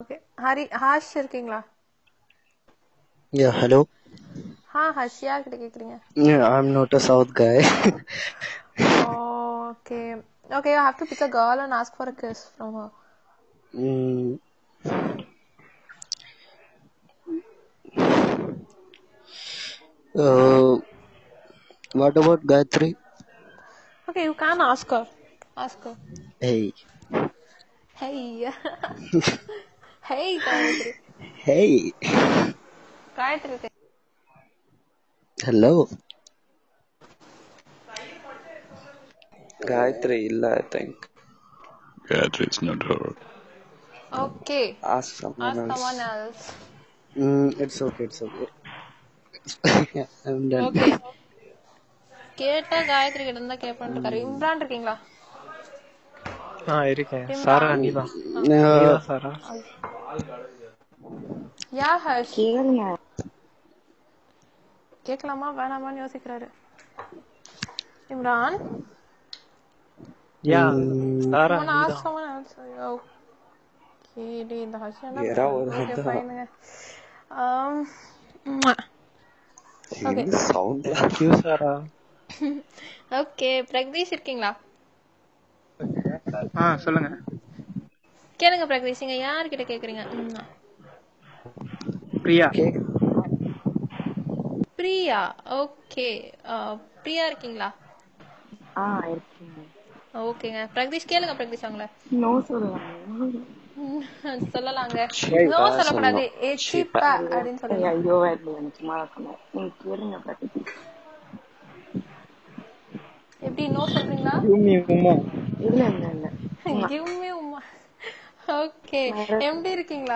Okay Hari Harsh இருக்கீங்களா Yeah, hello. ஹா ஹர்ஷ் யார்கிட்ட கேக்குறீங்க Yeah, I'm not a South guy. Okay okay you have to pick a girl and ask for a kiss from her mm. Uh, what about Gayatri? Okay you can ask her ask her Hey. Hey hey Gayatri Hey. Gayatri இருக்கு. Hello. Gayatri illa, I think. Gayatri, it's not her. Okay Ask someone ask else. someone else Mm, it's okay, it's okay. yeah, I'm done. Okay கேட்டா காயத்ரி கிட்ட இருந்தா கேட்பேன் இருக்காரு இம்ரான் இருக்கீங்களா ஆ இருக்கேன் சாரா நீதான் Uh, நீதான் சாரா யா ஹர்ஷ் கேளுங்க கேட்கலாமா வேணாமான்னு யோசிக்கிறாரு இம்ரான் யா சாரா someone ask நீதான் someone else ஓகே டி இந்த ஹர்ஷ் என்ன யாரா ஒரு ஓகே ஆள் ஃபைனுங்க um ஓகே என்ன sound ல? யூ சாரா ஓகே பிரக்தீஷ் இருக்கீங்களா ஆ சொல்லுங்க கேளுங்க பிரக்தீஷ் நீங்க யார்கிட்ட கேக்குறீங்க ம். பிரியா பிரியா ஓகே பிரியா இருக்கீங்களா ஆ இருக்கீங்க ஓகேங்க பிரக்தீஷ் கேளுங்க பிரக்தீஷ் அவங்கள நோ சொல்லலாம் ம், சொல்லலாங்க Cheap நோ ஆ சொல்லக்கூடாது சொல்லணும். ஏ சீப்பா அப்படின்னு சொல்லுங்க ஐயோ இல்லை எனக்கு சும்மா இருக்கணும் நீங்க கேளுங்க பிரகதி எப்படி நோ சொல்றீங்களா யூமி உமா இல்ல இல்ல இல்ல give me Uma okay MD இருக்கீங்களா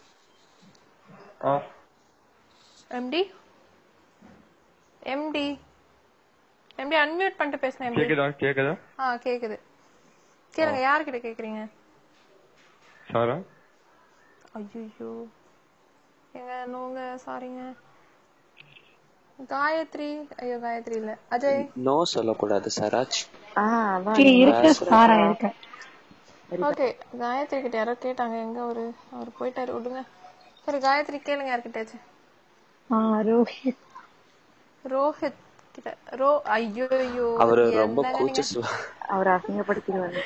ஆ எம்டி எம்டி எம்டி அன்மியூட் பண்ணிட்டு பேசுங்க எம்டி கேக்குதா கேக்குதா ஆ கேக்குது கேளுங்க யார்கிட்ட கேக்குறீங்க சாரா ஐயோ எங்க நோங்க சாரிங்க காயத்ரி ஐயோ காயத்ரி இல்ல அஜய் No சொல்லக்கூடாது சராஜ் ஆ அதான் இருக்க சாரா இருக்க ஓகே காயத்ரி கிட்ட யாரோ கேட்டாங்க எங்க அவரு அவர் போயிட்டாரு விடுங்க சரி காயத்ரி கேளுங்க யார்கிட்டயாச்சும் ஆ ரோஹித் ரோஹித் கிட்ட ரோ ஐயோ ஐயோ அவரு ரொம்ப என்னங்க கூச்ச நீங்க அவர் அசிங்கப்படுத்திடுவாரு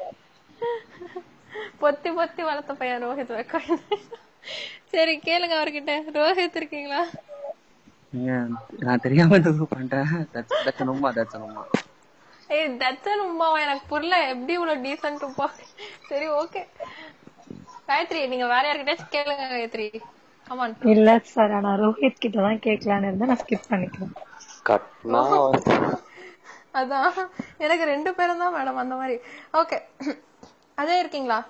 பொத்தி பொத்தி வளர்த்த பையன் ரோஹித் வைக்க சரி கேளுங்க அவர்கிட்ட ரோஹித் இருக்கீங்களா நான் தெரியாம இது பண்ணிட்டேன் That's- that's an உம்மா, that's an உம்மா. ஏய் தச்சன் உமாவா எனக்கு புரியல எப்படி இவ்வளவு டீசென்ட் உப்பா சரி ஓகே காயத்ரி நீங்க வேற யார்கிட்டயாச்சும் கேளுங்க காயத்ரி கமான் இல்ல சார் நான் ரோஹித் கிட்ட தான் கேட்கலான்னு இருந்தேன் நான் ஸ்கிப் பண்ணிக்கிறேன் கட்னா அதான் எனக்கு ரெண்டு பேரும் தான் மேடம் அந்த மாதிரி ஓகே அஜய் இருக்கீங்களா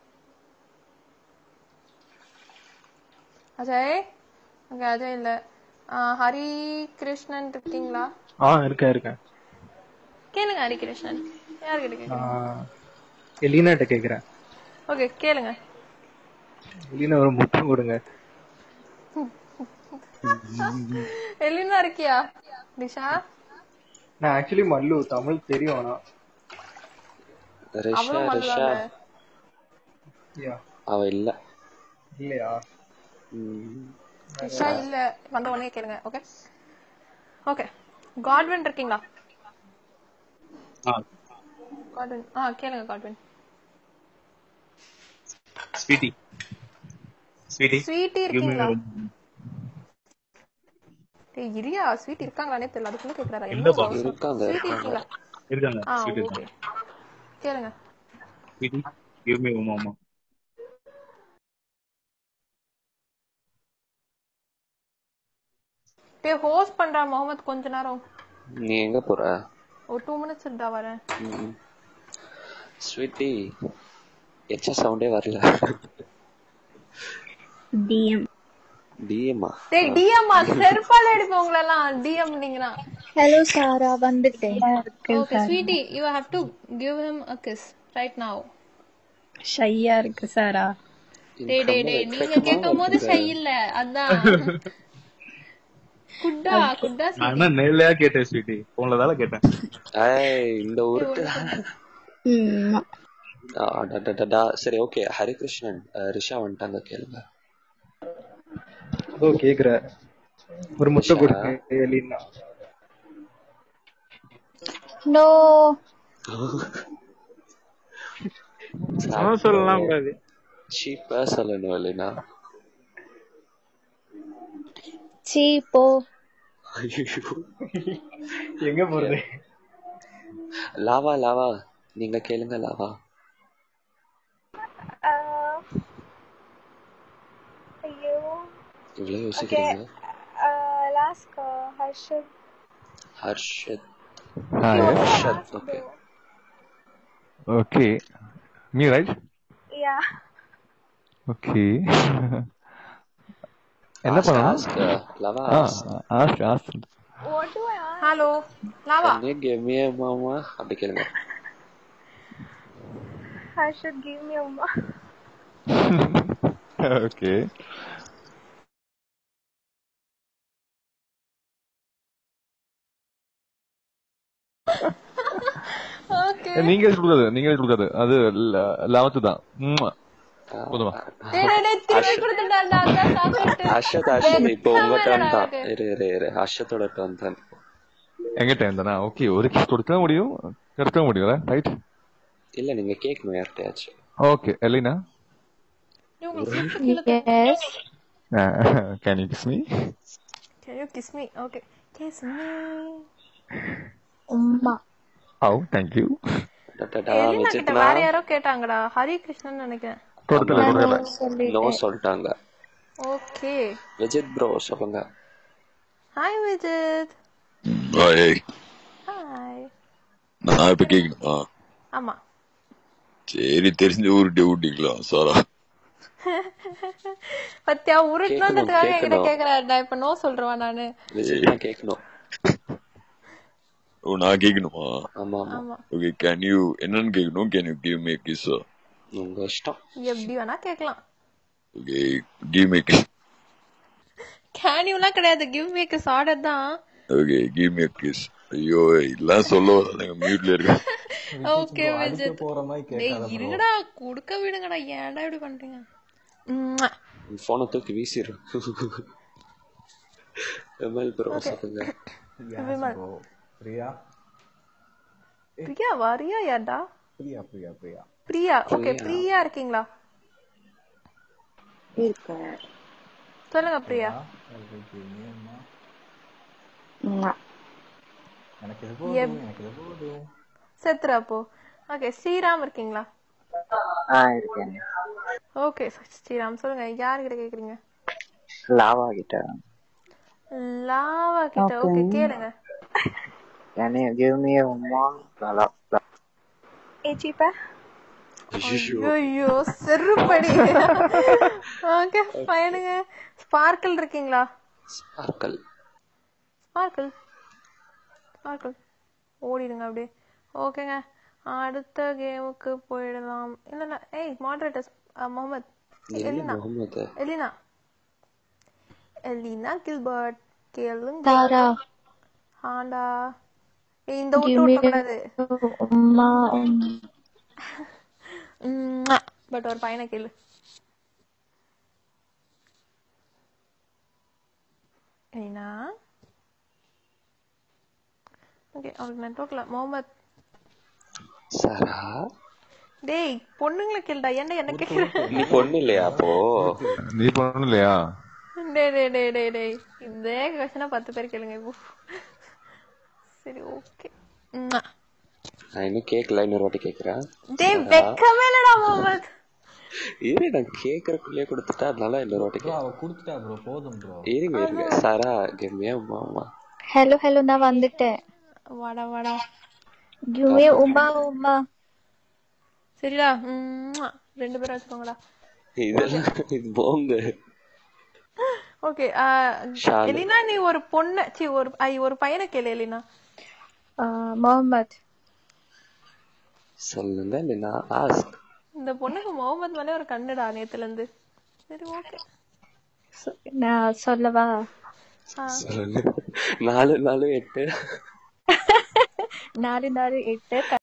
அஜய் ஓகே அஜய் இல்ல ஆ, ஹரி கிருஷ்ணன் இருக்கீங்களா ஆ இருக்கேன் இருக்கேன் கேளுங்க ஹரி கிருஷ்ணன் யார்கிட்ட ஆ, கேக்குறீங்க எலினாட்ட கேக்குறேன் ஓகே கேளுங்க எலினா ஒரு முத்தம் கொடுங்க எலினா இருக்கியா திஷா நான் ஆக்சுவலி மல்லு தமிழ் தெரியும் ஆனா ரிஷா அவளும் ரிஷா மல்லாங்க யா அவ இல்ல இல்லையா ம். திஷா இல்ல வந்த உடனே கேளுங்க ஓகே ஓகே காட்வின் இருக்கீங்களா காட்வின் ஆ கேளுங்க காட்வின் ஸ்வீட்டி ஸ்வீட்டி ஸ்வீட்டி இருக்கீங்களா டேய் இரியா ஸ்வீட் இருக்காங்களானே தெரியல அதுக்குள்ள கேக்குறாரா என்ன இல்லப்பா. அவசரம்? இருக்காங்க, ஸ்வீட் இருக்காங்க. இருக்கீங்களா இருக்காங்க ஆ ஸ்வீட்டி ஓகே இருக்காங்க கேளுங்க Sweety give me Uma Uma டேய் ஹோஸ்ட் பண்றா முகமது கொஞ்ச நேரம் நீ எங்க போற ஒரு டூ மினிட்ஸ் இருந்தா வரேன் ம். ஸ்வீட்டி எச்ச சவுண்டே வரல டிஎம் டிஎம்மா டேய் டிஎம் செருப்பால அடிப்போம் உங்களெல்லாம் டிஎம் நீங்கன்னா ஹலோ சாரா வந்துட்டேன் okay Sweety you have to give him a kiss right now ஷையா இருக்கு சாரா டேய் டேய் டேய் நீங்க கேட்கும்போது ஷை இல்ல அதான் குட்டா குட்டா நான் என்ன நேர்லயா கேட்டேன் ஸ்வீட்டி போன்ல தானே கேட்டேன் ஏய் இந்த உருட்டு அடடடடா. சரி ஓகே ஹரிகிருஷ்ணன் அஹ், ரிஷா வந்துட்டாங்க கேளுங்க அதோ கேக்குற ஒரு முட்டை ரிஷா கொடுங்க எலினா நோ அவன் சொல்லலாம் கூடாது சீப்பா சொல்லணும் இல்லைனா சீ போ எங்க போறது லாவா லாவா நீங்க கேளுங்க லாவா ஐயோ இவ்வளவு ஓகே யோசிக்கிறீங்க last Harshad Harshad Ah, yes. Harshad okay Okay. Me, right? Yeah Okay. என்ன Ask, பண்ணணும் ask, uh, Lava, ஆ ask. Ask ask what do I ask hello Lava Can you give me a mama? அப்படி கேளுங்க Harshad give me Uma okay okay நீங்க கொடுக்காது நீங்க கொடுக்காது அது லெவன்த்து தான் ம்ம். போதுமா டேய் டேய் டேய் திருப்பி கொடுத்துட்டான்டா அதான் சாப்பிட்டு ஹர்ஷத் ஹர்ஷத் இப்போ உங்க வெக்கமா டர்ன் இல்லடா தான் எனக்கு இரு இரு இரு ஹர்ஷத்தோட டர்ன் தான் எங்க டைம் தானா ஓகே ஒரு கிஸ் கொடுக்க முடியும் எடுக்க முடியும் ரைட் இல்ல நீங்க கேட்கணும் யார்கிட்டயாச்சும் ஓகே எலினா டேய் உங்களுக்கு சீட்டு கீழே yes can you kiss me Can you kiss me? Okay. Kiss me. உம்மா ஓ தேங்க் யூ டடடா எலினா கிட்ட விஜித்னா வேற யாரோ கேட்டாங்கடா ஹரி கிருஷ்ணன் நினைக்கிறேன் கொடுக்கல ஆமா கொடுக்கல நோ சொல்லிட்டேன் சொல்லிட்டாங்க ஓகே விஜித் ப்ரோ சொல்லுங்க ஹாய் விஜித் ஏய் ஹாய் நான் இப்ப கேக்கணுமா ஆமா சரி தெரிஞ்ச ஊருட்டே விட்டீங்களா சாரா பத்தியா கேட்கணும் உருட்டணுன்றதுக்காக என்கிட்ட கேட்கணும் கேக்குறாருடா இப்ப நோ சொல்றேன் நானு விஜித்னா கேட்கணும் ஓ நான் கேக்கணுமா ஆமா ஆமா ஆமா ஓகே கேன் யூ என்னன்னு கேக்கணும் can you give me kiss உங்க இஷ்டம் எப்படி வேணா கேக்கலாம் ஓகே கிவ் மீ கிஸ் கேனியூலாம் கிடையாது கிவ் மீ கிஸ் ஆர்டர் தான் ஓகே கிவ் மீ கிஸ் ஐயோ இதெல்லாம் சொல்ல வராதுங்க மியூட்ல இருக்கேன் ஓகே விஜித் டேய் இருங்கடா குடுக்க விடுங்கடா ஏன்டா இப்படி பண்றீங்க ம்ம். போனை தூக்கி வீசிடு எம்எல் ப்ரோ சொல்லுங்க விமல் பிரியா பிரியா வரியா யார்டா பிரியா பிரியா பிரியா பிரியா ஓகே பிரியா பிரியா இருக்கீங்களா இருக்கேன் சொல்லுங்க பிரியா எனக்கு நீமா உம்மா. எனக்கு இது எப் போதும் எனக்கு இது போதும் செத்துரு அப்போ ஓகே ஸ்ரீராம் இருக்கீங்களா ஆ இருக்கேன் ஓகே ஸ்ரீராம் சொல்லுங்க யார்கிட்ட கேக்குறீங்க லாவா கிட்ட லாவா கிட்ட ஓகே ஓகே கேளுங்க Can you give me a more? La, la, ஏ சீப்பா ஐயோ செருப்படி ஓகே பையனுங்க ஸ்பார்க்கிள் இருக்கீங்களா ஸ்பார்க்கல் ஸ்பார்க்கிள் ஸ்பார்க்கிள் ஓடிடுங்க அப்படியே ஓகேங்க அடுத்த கேமுக்கு போயிடலாம் இல்ல இல்ல ஏய் மாடரேட்டர்ஸ் முகமது என்ன Elina Mohammed Elina Elina Gilbert கேளுங்க தாரா ஆண்டா ஏய், இந்த விட்டு give me விட்ட கூடாது உம்மா பட் ஒரு பையனை கேளு எலினா ஓகே அவருக்கு நெட்ஒர்க்ல முகமது சாரா டேய் பொண்ணுங்களை கேளுடா ஏன்டா என்ன கேக்குற நீ பொண்ணு இல்லையா அப்போ நீ பண்ணணும் இல்லையா டேய் டேய் டேய் டேய் டேய் இதே கொஸ்டினா பத்து பேர் கேளுங்க இப்போ சரி ஓகே நான் இன்னும் கேட்கல இன்னொரு வாட்டி கேட்கறேன் டேய் சாரா வெக்கமே இல்லடா முகமது இரு நான் கேட்கறக்குள்ளே கொடுத்துட்டா அதனால இன்னொரு வாட்டி ப்ரோ கேட்க அவ குடுத்துட்டா ப்ரோ போதும் ப்ரோ இருங்க இருங்க சாரா கெம்மியா மாமா ஹலோ ஹலோ நான் வந்துட்டேன் வாடா வாடா give me உம்மா உம்மா சரிடா உம்மா. ரெண்டு பேரும் வச்சுக்கோங்கடா இதெல்லாம் இது போங்க ஓகே ஷாலு எலினா நீ ஒரு பொண்ணு சி ஒரு ஐ ஒரு பையனை கேளு எலினா முகமது சொல்லுங்க இல்லைன்னா ஆஸ்க் இந்த பொண்ணுக்கு முகமது மேலே ஒரு கண்ணுடா நேத்துல இருந்து சரி ஓகே நான் சொல்லவா சொல்லுங்க நாலு நாலு எட்டு நாலு நாலு எட்டு